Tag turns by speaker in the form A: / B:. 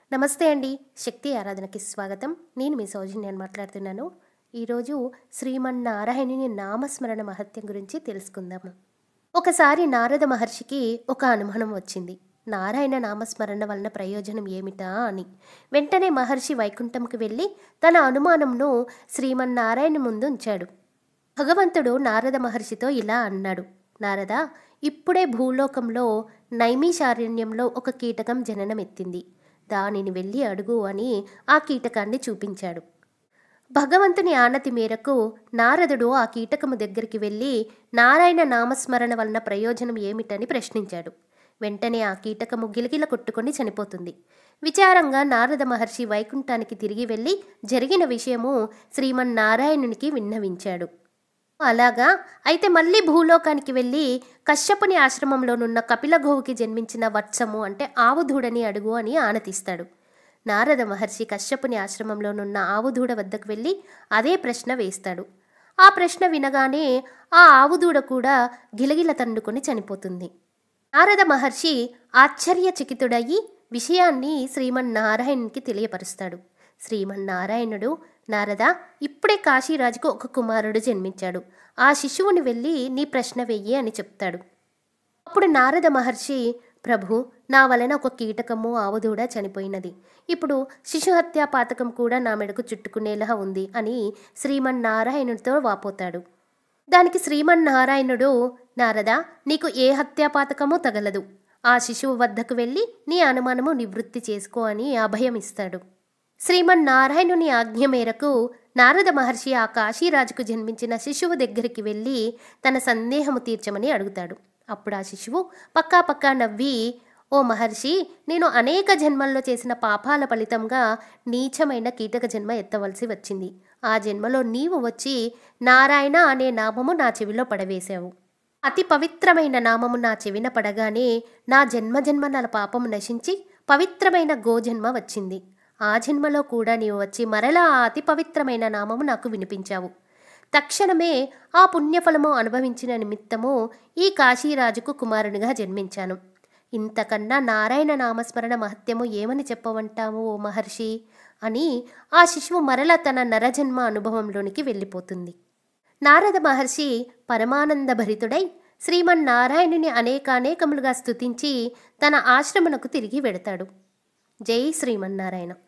A: నమస్తే అండి శక్తి ఆరాధనకి స్వాగతం నేను మీ సౌజన్యాన్ని మాట్లాడుతున్నాను ఈరోజు శ్రీమన్నారాయణుని నామస్మరణ మహత్యం గురించి తెలుసుకుందాము ఒకసారి నారద మహర్షికి ఒక అనుమానం వచ్చింది నారాయణ నామస్మరణ వలన ప్రయోజనం ఏమిటా అని వెంటనే మహర్షి వైకుంఠంకి వెళ్ళి తన అనుమానంను శ్రీమన్నారాయణ ముందు ఉంచాడు భగవంతుడు నారద మహర్షితో ఇలా అన్నాడు నారద ఇప్పుడే భూలోకంలో నైమిషారణ్యంలో ఒక కీటకం జననమెత్తింది దానిని వెళ్ళి అడుగు అని ఆ కీటకాన్ని చూపించాడు భగవంతుని ఆనతి మేరకు నారదుడు ఆ కీటకము దగ్గరికి వెళ్ళి నారాయణ నామస్మరణ వలన ప్రయోజనం ఏమిటని ప్రశ్నించాడు వెంటనే ఆ కీటకము గిలగిల కొట్టుకొని చనిపోతుంది విచారంగా నారద మహర్షి వైకుంఠానికి తిరిగి వెళ్ళి జరిగిన విషయము శ్రీమన్నారాయణునికి విన్నవించాడు అలాగా అయితే మళ్ళీ భూలోకానికి వెళ్ళి కశ్యపుని ఆశ్రమంలోనున్న కపిలగోవుకి జన్మించిన వత్సము అంటే ఆవుదూడని అడుగు అని ఆనతిస్తాడు నారద మహర్షి కశ్యపుని ఆశ్రమంలోనున్న ఆవుదూడ వద్దకు వెళ్ళి అదే ప్రశ్న వేస్తాడు ఆ ప్రశ్న వినగానే ఆ ఆవుదూడ కూడా గిలగిల తండుకొని చనిపోతుంది నారద మహర్షి ఆశ్చర్యచకితుడయ్యి విషయాన్ని శ్రీమన్నారాయణునికి తెలియపరుస్తాడు శ్రీమన్నారాయణుడు నారద ఇప్పుడే కాశీరాజుకు ఒక కుమారుడు జన్మించాడు ఆ శిశువుని వెళ్ళి నీ ప్రశ్న వెయ్యి అని చెప్తాడు అప్పుడు నారద మహర్షి ప్రభు నా వలన ఒక కీటకము ఆవుదూడ చనిపోయినది ఇప్పుడు శిశుహత్యా పాతకం కూడా నా మెడకు చుట్టుకునేలా ఉంది అని శ్రీమన్నారాయణుడితో వాపోతాడు దానికి శ్రీమన్నారాయణుడు నారద నీకు ఏ హత్యాపాతకమూ తగలదు ఆ శిశువు వద్దకు వెళ్ళి నీ అనుమానము నివృత్తి చేసుకో అని అభయం ఇస్తాడు శ్రీమన్నారాయణుని ఆజ్ఞ మేరకు నారద మహర్షి ఆ కాశీరాజుకు జన్మించిన శిశువు దగ్గరికి వెళ్ళి తన సందేహము తీర్చమని అడుగుతాడు అప్పుడు ఆ శిశువు పక్కా పక్కా నవ్వి ఓ మహర్షి నేను అనేక జన్మల్లో చేసిన పాపాల ఫలితంగా నీచమైన కీటక జన్మ ఎత్తవలసి వచ్చింది ఆ జన్మలో నీవు వచ్చి నారాయణ అనే నామము నా చెవిలో పడవేశావు అతి పవిత్రమైన నామము నా చెవిన పడగానే నా జన్మ జన్మల పాపము నశించి పవిత్రమైన గోజన్మ వచ్చింది ఆ జన్మలో కూడా నీవు వచ్చి మరలా ఆ అతి పవిత్రమైన నామము నాకు వినిపించావు తక్షణమే ఆ పుణ్యఫలము అనుభవించిన నిమిత్తము ఈ కాశీరాజుకు కుమారునిగా జన్మించాను ఇంతకన్నా నారాయణ నామస్మరణ మహత్యము ఏమని చెప్పవంటాము ఓ మహర్షి అని ఆ శిశువు మరల తన నరజన్మ అనుభవంలోనికి వెళ్ళిపోతుంది నారద మహర్షి పరమానంద భరితుడై శ్రీమన్నారాయణుని అనేకానేకములుగా స్తుతించి తన ఆశ్రమనకు తిరిగి వెడతాడు జై శ్రీమన్నారాయణ